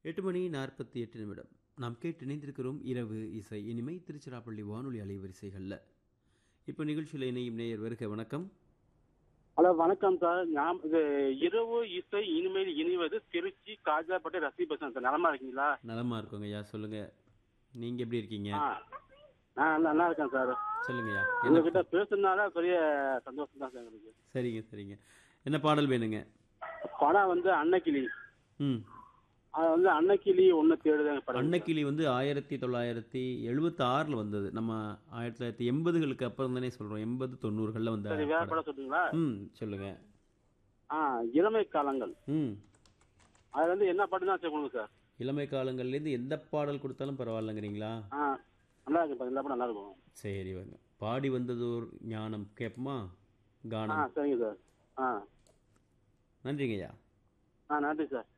எட்டு மணி நாற்பத்தி எட்டு நிமிடம் நாம் கேட்டு இணைந்திருக்கிறோம் இரவு இசை இனிமை திருச்சிராப்பள்ளி வானொலி அலைவரிசைகளில் இப்போ நிகழ்ச்சியில் இணையும் நேயர் வருக வணக்கம் ஹலோ வணக்கம் சார் நான் இது இரவு இசை இனிமேல் இனிவது திருச்சி காஜாப்பட்டை ரசி பேசுறேன் சார் நலமா இருக்கீங்களா நலமா இருக்கோங்க ஐயா சொல்லுங்க நீங்க எப்படி இருக்கீங்க ஆ நான் நல்லா- நல்லா இருக்கேன் சார் சொல்லுங்கய்யா என்ன உங்ககிட்ட பேசுனதுனால பெரிய சந்தோஷம் தான் சார் எனக்கு சரிங்க சரிங்க என்ன பாடல் வேணுங்க படம் வந்து அன்னக்கிளி ம் அது வந்து அன்னக்கிளி ஒன்று தேடுதாங்க படம் அன்னக்கிளி வந்து ஆயிரத்தி தொள்ளாயிரத்தி எழுபத்தி ஆறில் வந்தது நம்ம ஆயிரத்தி தொள்ளாயிரத்தி எண்பதுகளுக்கு அப்புறம் தானே சொல்கிறோம் எண்பது தொண்ணூறுகளில் வந்த சரி வேற படம். படம் சொல்றீங்களா ம் சொல்லுங்க ஆ இளமை காலங்கள் ம் அது வந்து என்ன பாட்டு தான் சார் கொடுங்க சார் இளமை காலங்கள்லேருந்து எந்த பாடல் கொடுத்தாலும் பரவாயில்லைங்கிறீங்களா ஆ நல்லா இருக்கு பாருங்க, எல்லா படம் நல்லா இருக்கும் சரி வாங்க பாடி வந்ததோர் ஞானம் கேட்போமா ஆ கானம் சரிங்க சார் ஆ நன்றிங்கய்யா ஆ நன்றி சார்